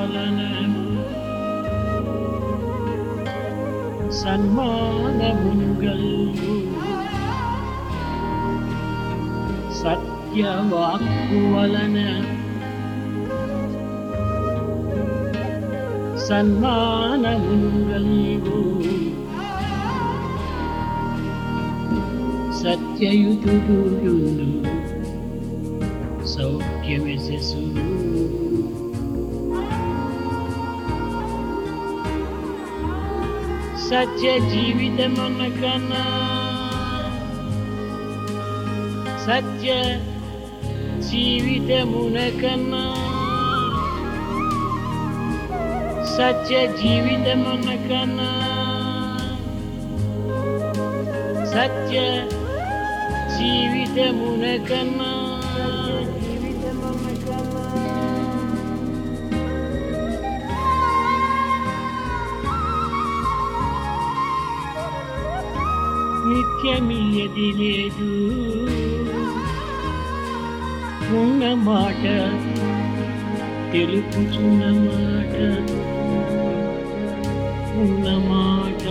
వలన సన్మానమునుగల్గు సత్యవాక్కు వలన సన్మానమునుగల్గు సత్యయుతుడు సౌఖ్యమిసెసు సత్య జీవితమనకన్నా సత్య జీవితమునకన్నా సత్య జీవితమనకన్నా సత్య జీవితమునకన్నా జీవితమునకన్నా నిత్యమియది లేదు ఉన్న మాట తెలుపుచున్న మాట ఉన్న మాట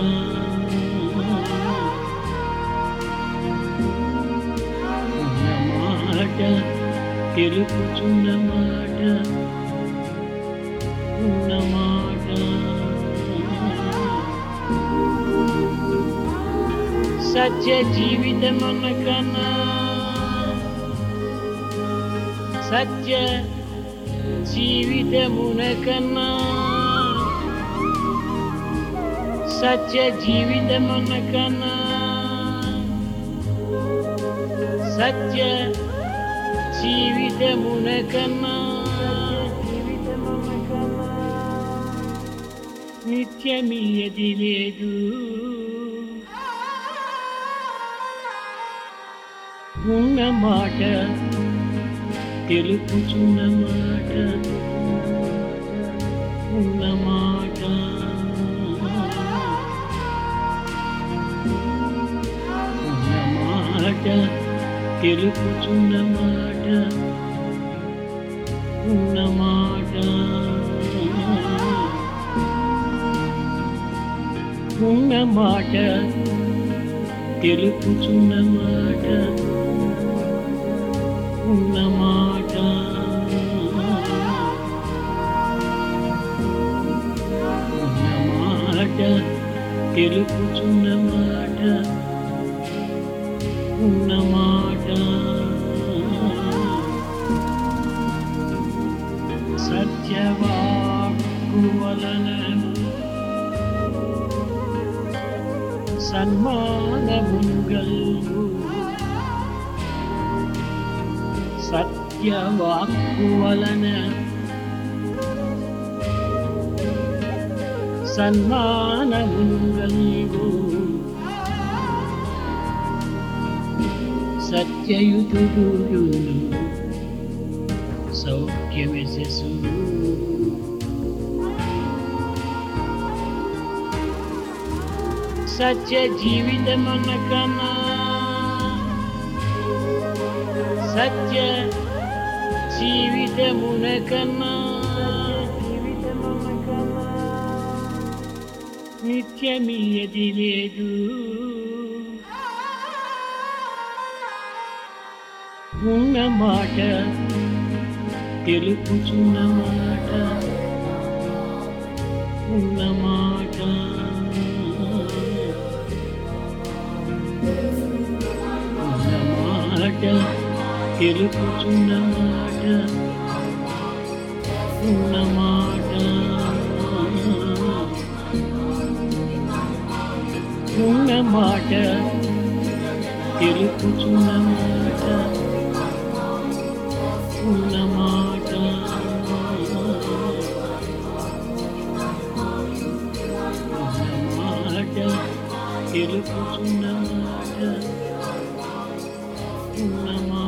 ఉన్న మాట తెలుపుచున్న మాట ఉన్న మాట సత్య జీవితమనకన్నా సత్య జీవితమునకన్నా సత్య జీవితమునకన్నా సత్య జీవితమునకన్నా జీవితమునకన్నా నిత్యమియది లేదు ఉన్న మాట తెలుపుచున్న మాట ఉన్న మాట ఉన్న మాట తెలుపుచున్న మాట ఉన్న మాట ఉన్న మాట తెలుపుచున్న మాట ఉన్న మాట ఉన్న మాట తెలుపుచున్న మాట ఉన్న మాట సత్యవాక్కు వలన సన్మానముగల్గు సత్యవాక్కు వలన సన్మానముగల్గు సత్యయుతుడు సౌఖ్యమిసెసు సత్య జీవితమనకన్నా సత్య జీవితమునకన్నా నిత్యమియది లేదు ఉన్న మాట తెలుపుచున్న మాట ఉన్న మాట ఉన్న మాట తెలుపుచున్న మాట ఉన్న మాట ఉన్న మాట తెలుపుచున్న మాట ఉన్న మాట ఉన్న మాట తెలుపుచున్న మాట ఉన్న మాట